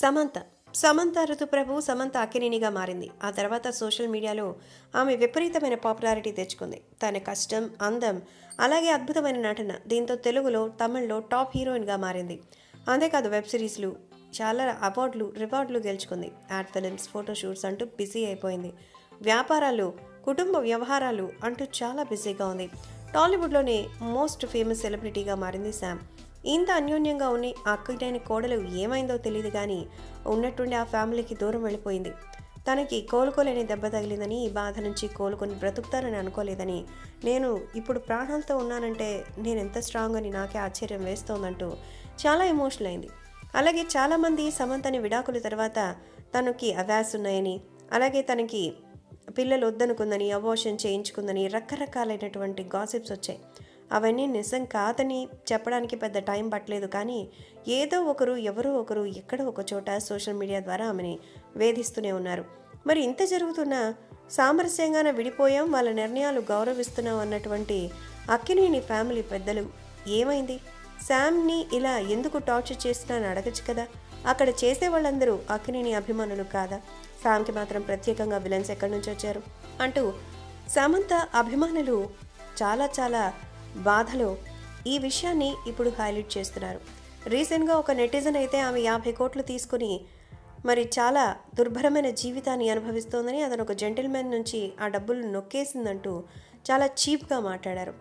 సమంత సమంత ఋతుప్రభు సమంత అక్కినేనిగా మారింది ఆ తర్వాత సోషల్ మీడియాలో ఆమె విపరీతమైన పాపులారిటీ తెచ్చుకుంది తన కష్టం అందం అలాగే అద్భుతమైన నటన దీంతో తెలుగులో తమిళ్లో టాప్ హీరోయిన్గా మారింది అంతేకాదు వెబ్ సిరీస్లు చాలా అవార్డులు రివార్డులు గెలుచుకుంది యాడ్ ఫిలిమ్స్ ఫోటోషూట్స్ అంటూ బిజీ అయిపోయింది వ్యాపారాలు కుటుంబ వ్యవహారాలు అంటూ చాలా బిజీగా ఉంది టాలీవుడ్లోనే మోస్ట్ ఫేమస్ సెలబ్రిటీగా మారింది శామ్ ఇంత అన్యోన్యంగా ఉన్న ఆ అక్కడైన కోడలు ఏమైందో తెలియదు కానీ ఉన్నట్టుండి ఆ ఫ్యామిలీకి దూరం వెళ్ళిపోయింది తనకి కోలుకోలేని దెబ్బ తగిలిందని ఈ బాధ నుంచి కోలుకొని బ్రతుకుతానని అనుకోలేదని నేను ఇప్పుడు ప్రాణాలతో ఉన్నానంటే నేను ఎంత స్ట్రాంగ్ అని నాకే ఆశ్చర్యం వేస్తోందంటూ చాలా ఎమోషనల్ అయింది అలాగే చాలామంది సమంతని విడాకుల తర్వాత తనకి అవాస్ ఉన్నాయని అలాగే తనకి పిల్లలు వద్దనుకుందని అబోషన్ చేయించుకుందని రకరకాలైనటువంటి గాసిప్స్ వచ్చాయి అవన్నీ నిజం కాదని చెప్పడానికి పెద్ద టైం పట్టలేదు కానీ ఏదో ఒకరు ఎవరో ఒకరు ఎక్కడో ఒక చోట సోషల్ మీడియా ద్వారా ఆమెని వేధిస్తూనే ఉన్నారు మరి ఇంత జరుగుతున్నా సామరస్యంగానే విడిపోయాం వాళ్ళ నిర్ణయాలు గౌరవిస్తున్నాం అన్నటువంటి అక్కినేని ఫ్యామిలీ పెద్దలు ఏమైంది శామ్ని ఇలా ఎందుకు టార్చర్ చేస్తున్నానని అడగచ్చు కదా అక్కడ చేసే వాళ్ళందరూ అక్కినేని అభిమానులు కాదా శామ్కి మాత్రం ప్రత్యేకంగా విలన్స్ ఎక్కడి నుంచి వచ్చారు అంటూ సమంత అభిమానులు చాలా చాలా బాధలో ఈ విషయాన్ని ఇప్పుడు హైలైట్ చేస్తున్నారు రీసెంట్గా ఒక నెటిజన్ అయితే ఆమె యాభై కోట్లు తీసుకుని మరి చాలా దుర్భరమైన జీవితాన్ని అనుభవిస్తోందని అతను ఒక జెంటిల్మెన్ నుంచి ఆ డబ్బులు నొక్కేసిందంటూ చాలా చీప్గా మాట్లాడారు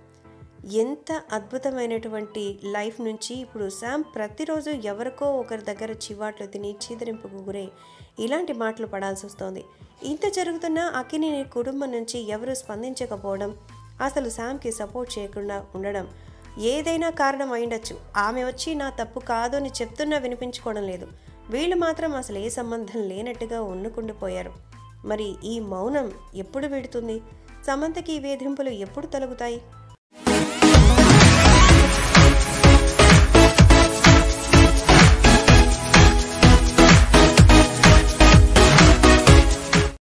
ఎంత అద్భుతమైనటువంటి లైఫ్ నుంచి ఇప్పుడు శామ్ ప్రతిరోజు ఎవరికో ఒకరి దగ్గర చివాట్లు తిని చీదరింపుకు గురై ఇలాంటి మాటలు పడాల్సి వస్తోంది ఇంత జరుగుతున్న అక్కినేని కుటుంబం నుంచి ఎవరు స్పందించకపోవడం అసలు శామ్కి సపోర్ట్ చేయకుండా ఉండడం ఏదైనా కారణం అయిండొచ్చు ఆమె వచ్చి నా తప్పు కాదు అని చెప్తున్నా వినిపించుకోవడం లేదు వీళ్ళు మాత్రం అసలు ఏ సంబంధం లేనట్టుగా ఉన్నకుండిపోయారు మరి ఈ మౌనం ఎప్పుడు విడుతుంది సమంతకి ఈ వేధింపులు ఎప్పుడు తొలగుతాయి